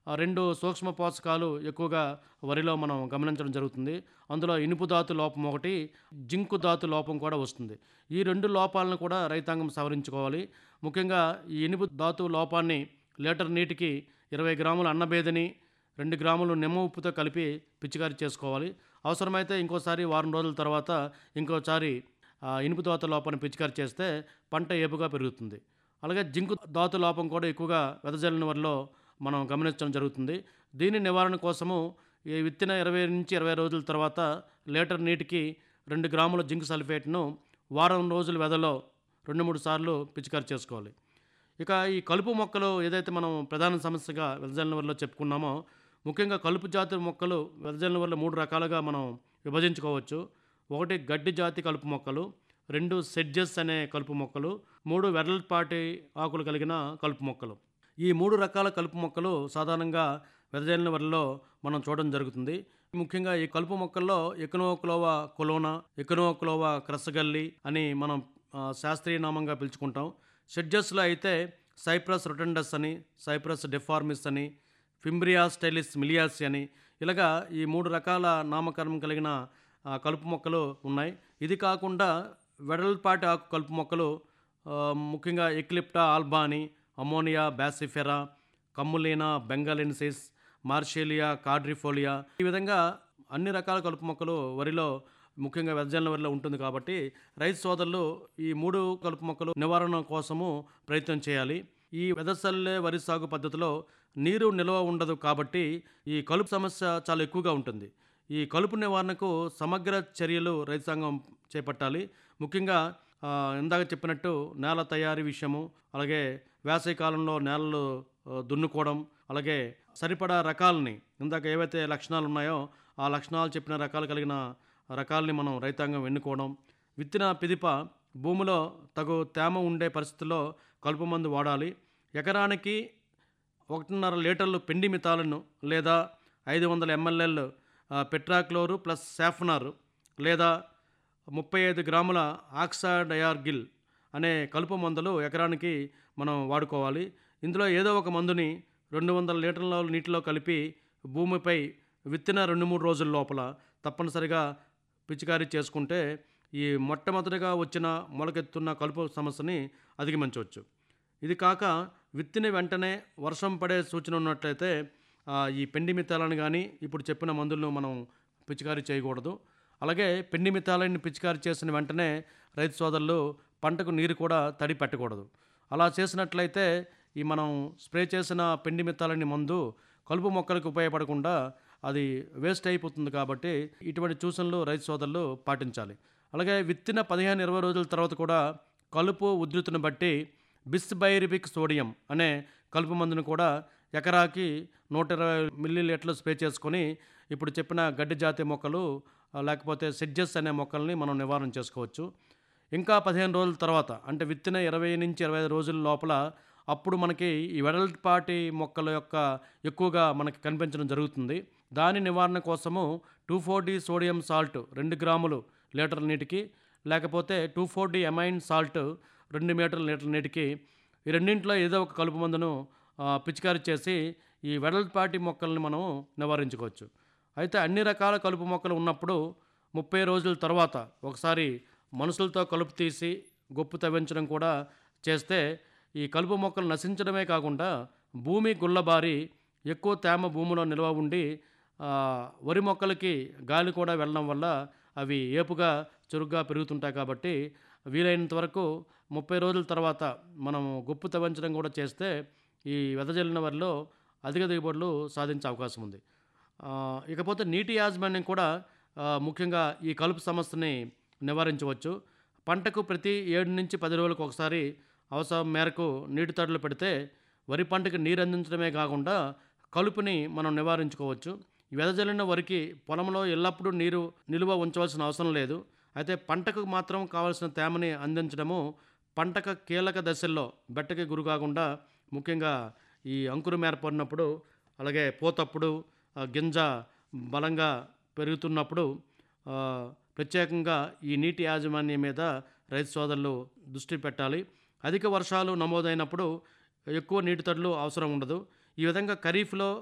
ఆ, రెండు సూక్ష్మ పోషకాలు ఎక్కువగా వరిలో మనం గమనించడం జరుగుతుంది అందులో ఇనుపు ధాతు లోపం ఒకటి జింకు ధాతు లోపం కూడా వస్తుంది ఈ రెండు లోపాలను కూడా రైతాంగం సవరించుకోవాలి ముఖ్యంగా ఈ ఇనుపు ధాతు లోపాన్ని లీటర్ నీటికి ఇరవై గ్రాముల అన్నబేదని రెండు గ్రాములు నిమ్మ ఉప్పుతో కలిపి పిచికారీ చేసుకోవాలి అవసరమైతే ఇంకోసారి వారం రోజుల తర్వాత ఇంకోసారి ఆ, ఇనుపు ధాతు లోపాన్ని పిచికారీ చేస్తే పంట ఏపుగా పెరుగుతుంది అలాగే జింకు ధాతు లోపం కూడా ఎక్కువగా వెదజల్లిన వరిలో మనం గమనించడం జరుగుతుంది దీని నివారణ కోసము ఈ విత్తిన ఇరవై నుంచి ఇరవై రోజుల తర్వాత లీటర్ నీటికి రెండు గ్రాముల జింక్ సల్ఫేట్ను వారం రోజుల వెదలో రెండు మూడు సార్లు పిచికారీ చేసుకోవాలి ఇక ఈ కలుపు మొక్కలు ఏదైతే మనం ప్రధాన సమస్యగా వెదజల్లిన వరిలో చెప్పుకున్నామో ముఖ్యంగా కలుపు జాతి మొక్కలు వెదజల్లిన వరిలో మూడు రకాలుగా మనం విభజించుకోవచ్చు ఒకటి గడ్డి జాతి కలుపు మొక్కలు రెండు సెడ్జెస్ అనే కలుపు మొక్కలు మూడు వెడల్పాటి ఆకులు కలిగిన కలుపు మొక్కలు ఈ మూడు రకాల కలుపు మొక్కలు సాధారణంగా వెదజల్లిన వరిలో మనం చూడడం జరుగుతుంది ముఖ్యంగా ఈ కలుపు మొక్కల్లో ఎకనోక్లోవా కొలోనా ఎకనోక్లోవా క్రసగల్లి అని మనం ఆ, శాస్త్రీయ నామంగా పిలుచుకుంటాం షెడ్జెస్లో అయితే సైప్రస్ రొటెండస్ అని సైప్రస్ డెఫార్మిస్ అని ఫింబ్రియా స్టైలిస్ మిలియాసి అని ఇలాగా ఈ మూడు రకాల నామకరణం కలిగిన ఆ, కలుపు మొక్కలు ఉన్నాయి ఇది కాకుండా వెడల్పాటి ఆకు కలుపు మొక్కలు ఆ, ముఖ్యంగా ఎక్లిప్టా ఆల్బా అని Ammannia baccifera Commelina benghalensis Marsilea quadrifolia ఈ విధంగా అన్ని రకాల కలుపు మొక్కలు వరిలో ముఖ్యంగా వెదజల్ల వరిలో ఉంటుంది కాబట్టి రైతు సోదరులు ఈ మూడు కలుపు మొక్కలు నివారణ కోసము ప్రయత్నం చేయాలి ఈ వెదసల్లే వరి సాగు పద్ధతిలో నీరు నిల్వ ఉండదు కాబట్టి ఈ కలుపు సమస్య చాలా ఎక్కువగా ఉంటుంది ఈ కలుపు నివారణకు సమగ్ర చర్యలు రైతాంగం చేపట్టాలి ముఖ్యంగా ఆ, ఇందాక చెప్పినట్టు నేల తయారీ విషయము అలాగే వేసవి కాలంలో నేలలు ఆ, దున్నుకోవడం అలాగే సరిపడా రకాలని ఇందాక ఏవైతే లక్షణాలు ఉన్నాయో ఆ లక్షణాలు చెప్పిన రకాలు కలిగిన రకాలని మనం రైతాంగం ఎన్నుకోవడం విత్తిన పిదిప భూమిలో తగు తేమ ఉండే పరిస్థితుల్లో కలుపు మందు వాడాలి ఎకరానికి ఒకటిన్నర లీటర్లు పిండి మితాలను లేదా ఐదు వందల ఎంఎల్ఎల్ పెట్రాక్లోరు ప్లస్ సాఫ్నార్ లేదా ముప్పై ఐదు గ్రాముల ఆక్సాడయార్గిల్ అనే కలుపు మందులు ఎకరానికి మనం వాడుకోవాలి ఇందులో ఏదో ఒక మందుని రెండు వందల లీటర్ల నీటిలో కలిపి భూమిపై విత్తిన రెండు మూడు రోజుల లోపల తప్పనిసరిగా పిచికారీ చేసుకుంటే ఈ మొట్టమొదటిగా వచ్చిన మొలకెత్తున్న కలుపు సమస్యని అధిగమించవచ్చు ఇది కాక విత్తిన వెంటనే వర్షం పడే సూచన ఉన్నట్లయితే ఆ, ఈ పెండి మిత్తాలను కానీ ఇప్పుడు చెప్పిన మందులను మనం పిచికారీ చేయకూడదు అలాగే పెండి మిత్తాలని పిచికారీ చేసిన వెంటనే రైతు సోదరులు పంటకు నీరు కూడా తడి పెట్టకూడదు అలా చేసినట్లయితే ఈ మనం స్ప్రే చేసిన పెండి మిత్తాలని మందు కలుపు మొక్కలకు ఉపయోగపడకుండా అది వేస్ట్ అయిపోతుంది కాబట్టి ఇటువంటి సూచనలు రైతు సోదరులు పాటించాలి అలాగే విత్తిన పదిహేను ఇరవై రోజుల తర్వాత కూడా కలుపు ఉధృతిని బట్టి బిస్బైరిబిక్ సోడియం అనే కలుపు మందును కూడా ఎకరాకి నూట ఇరవై మిల్లీ లీటర్లు స్ప్రే చేసుకొని ఇప్పుడు చెప్పిన గడ్డి జాతి మొక్కలు ఆ, లేకపోతే సెడ్జెస్ అనే మొక్కల్ని మనం నివారణ చేసుకోవచ్చు ఇంకా పదిహేను రోజుల తర్వాత అంటే విత్తిన ఇరవై నుంచి ఇరవై ఐదు రోజుల లోపల అప్పుడు మనకి ఈ వెడల్పాటి మొక్కల యొక్క ఎక్కువగా మనకి కనిపించడం జరుగుతుంది దాని నివారణ కోసము two four D sodium salt రెండు గ్రాములు లీటర్ నీటికి లేకపోతే two four D amine salt రెండు మీటర్ల లీటర్ నీటికి ఈ రెండింటిలో ఏదో ఒక కలుపు మందును ఆ, పిచికారీ చేసి ఈ వెడల్పాటి మొక్కల్ని మనం నివారించుకోవచ్చు అయితే అన్ని రకాల కలుపు మొక్కలు ఉన్నప్పుడు ముప్పై రోజుల తర్వాత ఒకసారి మనుషులతో కలుపు తీసి గొప్పు తవ్వించడం కూడా చేస్తే ఈ కలుపు మొక్కలు నశించడమే కాకుండా భూమి గుల్లబారి ఎక్కువ తేమ భూమిలో నిల్వ ఉండి ఆ, వరి మొక్కలకి గాలి కూడా వెళ్ళడం వల్ల అవి ఏపుగా చురుగ్గా పెరుగుతుంటాయి కాబట్టి వీలైనంత వరకు ముప్పై రోజుల తర్వాత మనం గొప్పు తవ్వించడం కూడా చేస్తే ఈ వెదజల్లిన వరిలో అధిక దిగుబడులు సాధించే అవకాశం ఉంది ఆ, ఇకపోతే నీటి యాజమాన్యం కూడా ఆ, ముఖ్యంగా ఈ కలుపు సమస్యని నివారించవచ్చు పంటకు ప్రతి ఏడు నుంచి పది రోజులకు ఒకసారి అవసరం మేరకు నీటి తడులు పెడితే వరి పంటకు నీరు అందించడమే కాకుండా కలుపుని మనం నివారించుకోవచ్చు ఈ వెదజల్లిన వరికి పొలంలో ఎల్లప్పుడూ నీరు నిలువ ఉంచవలసిన అవసరం లేదు అయితే పంటకు మాత్రం కావాల్సిన తేమని అందించడము పంటకు కీలక దశల్లో బెట్టకి గురి కాకుండా ముఖ్యంగా ఈ అంకురం ఏర్పడినప్పుడు అలాగే పోతప్పుడు ఆ, గింజ బలంగా పెరుగుతున్నప్పుడు ఆ, ప్రత్యేకంగా ఈ నీటి యాజమాన్యం మీద రైతు సోదరులు దృష్టి పెట్టాలి అధిక వర్షాలు నమోదైనప్పుడు ఎక్కువ నీటి తడులు అవసరం ఉండదు ఈ విధంగా ఖరీఫ్లో